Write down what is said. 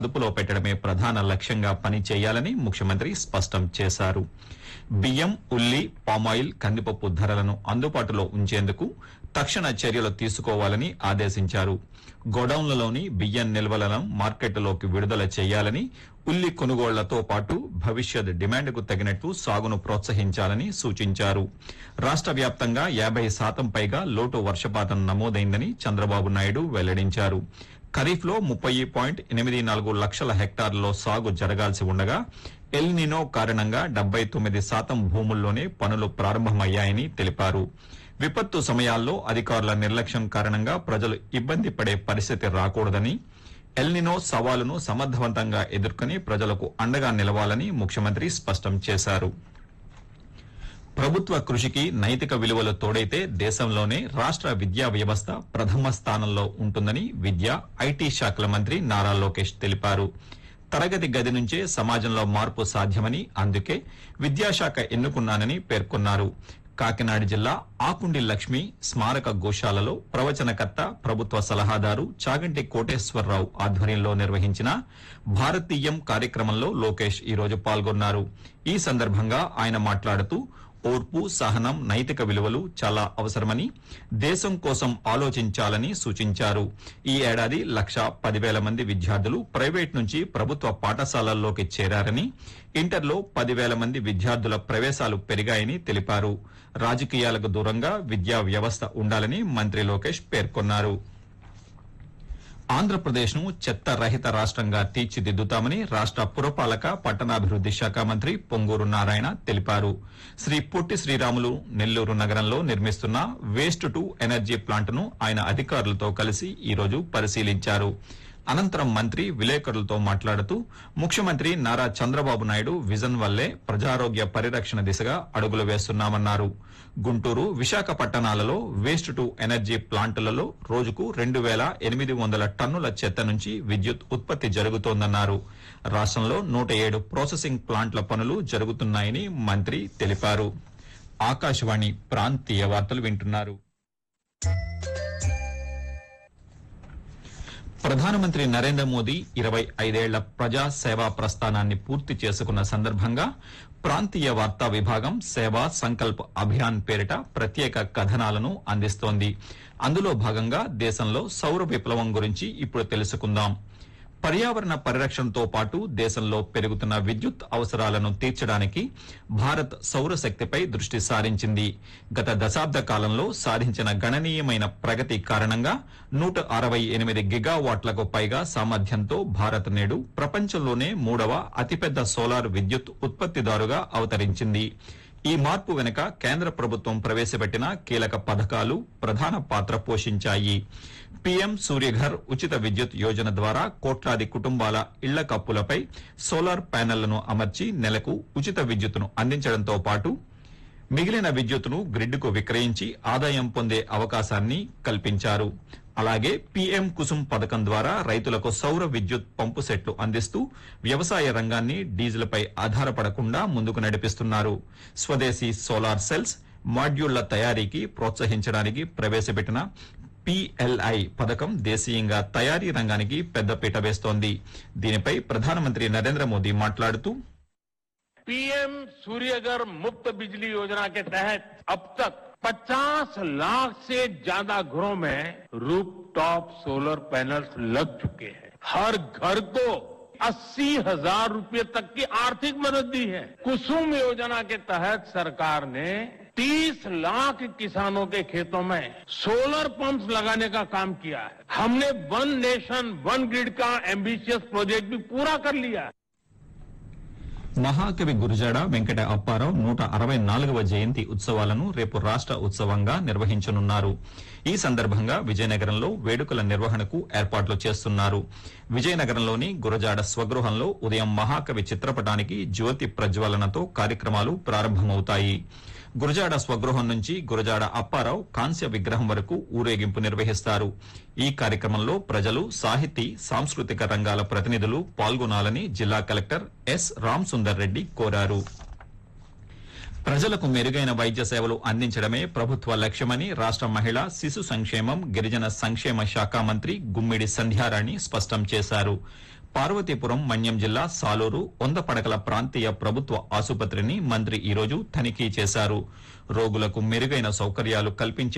అదుపులో పెట్టడమే ప్రధాన లక్ష్యంగా పనిచేయాలని ముఖ్యమంత్రి స్పష్టం చేశారు బియ్యం ఉల్లి పామాయిల్ కందిపప్పు ధరలను అందుబాటులో ఉంచేందుకు తక్షణ చర్యలు తీసుకోవాలని ఆదేశించారు గోడౌన్లలోని బియ్యం నిల్వలను మార్కెట్లోకి విడుదల చేయాలని ఉల్లి కొనుగోళ్లతో పాటు భవిష్యత్ డిమాండ్కు తగినట్లు సాగును ప్రోత్సహించాలని సూచించారు రాష్ట్ర వ్యాప్తంగా యాభై శాతం పైగా లోటు వర్షపాతం నమోదైందని చంద్రబాబు నాయుడు వెల్లడించారు ఖరీఫ్ లో ముప్పై పాయింట్ ఎనిమిది నాలుగు లక్షల హెక్టార్లలో సాగు జరగాల్సి ఉండగా ఎల్ నినో కారణంగా డెబ్బై తొమ్మిది శాతం భూముల్లోనే పనులు ప్రారంభమయ్యాయని తెలిపారు విపత్తు సమయాల్లో అధికారుల నిర్లక్ష్యం కారణంగా ప్రజలు ఇబ్బంది పడే పరిస్థితి రాకూడదని ఎల్నినో సవాలును సమర్థవంతంగా ఎదుర్కొని ప్రజలకు అండగా నిలవాలని ముఖ్యమంత్రి స్పష్టం చేశారు ప్రభుత్వ కృషికి నైతిక విలువలు తోడైతే దేశంలోనే రాష్ట్ర విద్యా వ్యవస్థ ప్రథమ స్థానంలో ఉంటుందని విద్యా ఐటీ శాఖల మంత్రి నారా లోకేష్ తెలిపారు తరగతి గది నుంచే సమాజంలో మార్పు సాధ్యమని అందుకే విద్యాశాఖ ఎన్నుకున్నానని పేర్కొన్నారు కాకినాడ జిల్లా ఆకుండి లక్ష్మి స్మారక గోశాలలో ప్రవచనకర్త ప్రభుత్వ సలహాదారు చాగంటి కోటేశ్వరరావు ఆధ్వర్యంలో నిర్వహించిన భారతీయం కార్యక్రమంలో లోకేష్ ఈరోజు పాల్గొన్నారు ఈ సందర్భంగా ఆయన మాట్లాడుతూ ఓర్పు సహనం నైతిక విలువలు చాలా అవసరమని దేశం కోసం ఆలోచించాలని సూచించారు ఈ ఏడాది లక్ష పదివేల మంది విద్యార్థులు ప్రైవేట్ నుంచి ప్రభుత్వ పాఠశాలల్లోకి చేరారని ఇంటర్లో పదివేల మంది విద్యార్థుల ప్రవేశాలు పెరిగాయని తెలిపారు రాజకీయాలకు దూరంగా విద్యా వ్యవస్థ ఉండాలని మంత్రి లోకేష్ పేర్కొన్నారు ఆంధ్రప్రదేశ్ ను చెత్త రహిత రాష్ట్రంగా తీర్చిదిద్దుతామని రాష్ట్ర పురపాలక పట్టణాభివృద్ది శాఖ మంత్రి పొంగూరు నారాయణ తెలిపారు శ్రీ పొట్టి శ్రీరాములు నెల్లూరు నగరంలో నిర్మిస్తున్న వేస్ట్ టు ఎనర్జీ ప్లాంట్ ను ఆయన అధికారులతో కలిసి ఈరోజు పరిశీలించారు అనంతరం మంత్రి విలేకరులతో మాట్లాడుతూ ముఖ్యమంత్రి నారా చంద్రబాబు నాయుడు విజన్ వల్లే ప్రజారోగ్య పరిరక్షణ దిశగా అడుగులు వేస్తున్నామన్నారు గుంటూరు విశాఖపట్టణాలలో వేస్ట్ టు ఎనర్జీ ప్లాంటులలో రోజుకు రెండు వేల ఎనిమిది వందల టన్నుల చెత్త నుంచి విద్యుత్ ఉత్పత్తి జరుగుతోందన్నారు రాష్ట్రంలో నూట ఏడు ప్రాసెసింగ్ ప్లాంట్ల పనులు జరుగుతున్నాయని మంత్రి తెలిపారు ఆకాశవాణి ప్రాంతీయ వార్తలు వింటున్నారు ప్రధానమంత్రి నరేంద్ర మోదీ ఇరవై ఐదేళ్ల ప్రజా సేవా ప్రస్థానాన్ని పూర్తి చేసుకున్న సందర్భంగా ప్రాంతీయ వార్తా విభాగం సేవా సంకల్ప్ అభియాన్ పేరిట ప్రత్యేక కథనాలను అందిస్తోంది అందులో భాగంగా దేశంలో సౌర విప్లవం గురించి ఇప్పుడు తెలుసుకుందాం పర్యావరణ పరిరక్షణతో పాటు దేశంలో పెరుగుతున్న విద్యుత్ అవసరాలను తీర్చడానికి భారత్ సౌరశక్తిపై దృష్టి సారించింది గత దశాబ్ద కాలంలో సాధించిన గణనీయమైన ప్రగతి కారణంగా నూట అరవై ఎనిమిది గిగావాట్లకు పైగా సామర్థ్యంతో భారత్ నేడు ప్రపంచంలోనే మూడవ అతిపెద్ద సోలార్ విద్యుత్ ఉత్పత్తిదారుగా అవతరించింది ఈ మార్పు వెనుక కేంద్ర ప్రభుత్వం ప్రవేశపెట్టిన కీలక పథకాలు ప్రధాన పాత్ర పోషించాయి పీఎం సూర్యఘర్ ఉచిత విద్యుత్ యోజన ద్వారా కోట్లాది కుటుంబాల ఇళ్ల కప్పులపై సోలార్ ప్యానెళ్లను అమర్చి నెలకు ఉచిత విద్యుత్తును అందించడంతో పాటు మిగిలిన విద్యుత్తును గ్రిడ్కు విక్రయించి ఆదాయం పొందే అవకాశాన్ని కల్పించారు అలాగే పీఎం కుసుమ్ పథకం ద్వారా రైతులకు సౌర విద్యుత్ పంపు సెట్లు అందిస్తూ వ్యవసాయ రంగాన్ని డీజిల్పై ఆధారపడకుండా ముందుకు నడిపిస్తున్నారు స్వదేశీ సోలార్ సెల్స్ మాడ్యూళ్ల తయారీకి ప్రోత్సహించడానికి ప్రవేశపెట్టిన పిఎల్ఐ పథకం దేశీయంగా తయారీ రంగానికి పెద్దపీట వేస్తోంది దీనిపై ప్రధానమంత్రి నరేంద్ర మోదీ మాట్లాడుతూ पीएम सूर्यघर मुफ्त बिजली योजना के तहत अब तक 50 लाख से ज्यादा घरों में रूफटॉप सोलर पैनल्स लग चुके हैं हर घर को अस्सी हजार रूपये तक की आर्थिक मदद दी है कुसुम योजना के तहत सरकार ने 30 लाख किसानों के खेतों में सोलर पंप्स लगाने का काम किया है हमने वन नेशन वन ग्रिड का एम्बिशियस प्रोजेक्ट भी पूरा कर लिया है మహాకవి గురుజాడ వెంకట అప్పారావు నూట అరవై నాలుగవ జయంతి ఉత్సవాలను రేపు రాష్ట ఉత్సవంగా నిర్వహించనున్నారు ఈ సందర్భంగా విజయనగరంలో వేడుకల నిర్వహణకు ఏర్పాట్లు చేస్తున్నారు విజయనగరంలోని గురజాడ స్వగృహంలో ఉదయం మహాకవి చిత్రపటానికి జ్యోతి ప్రజ్వలనతో కార్యక్రమాలు ప్రారంభమవుతాయి గురజాడ స్వగృహం నుంచి గురజాడ అప్పారావు కాంస్య విగ్రహం వరకు ఊరేగింపు నిర్వహిస్తారు ఈ కార్యక్రమంలో ప్రజలు సాహితీ సాంస్కృతిక రంగాల ప్రతినిధులు పాల్గొనాలని జిల్లా కలెక్టర్ ఎస్ రామ్ సుందర్ రెడ్డి కోరారు ప్రజలకు మెరుగైన వైద్య సేవలు అందించడమే ప్రభుత్వ లక్ష్యమని రాష్ట మహిళా శిశు సంక్షేమం గిరిజన సంక్షేమ శాఖ మంత్రి గుమ్మిడి సంధ్యారాణి స్పష్టం చేశారు పార్వతీపురం మన్యం జిల్లా సాలూరు వంద పడకల ప్రాంతీయ ప్రభుత్వ ఆసుపత్రిని మంత్రి ఈరోజు తనిఖీ చేశారు రోగులకు మెరుగైన సౌకర్యాలు కల్పించే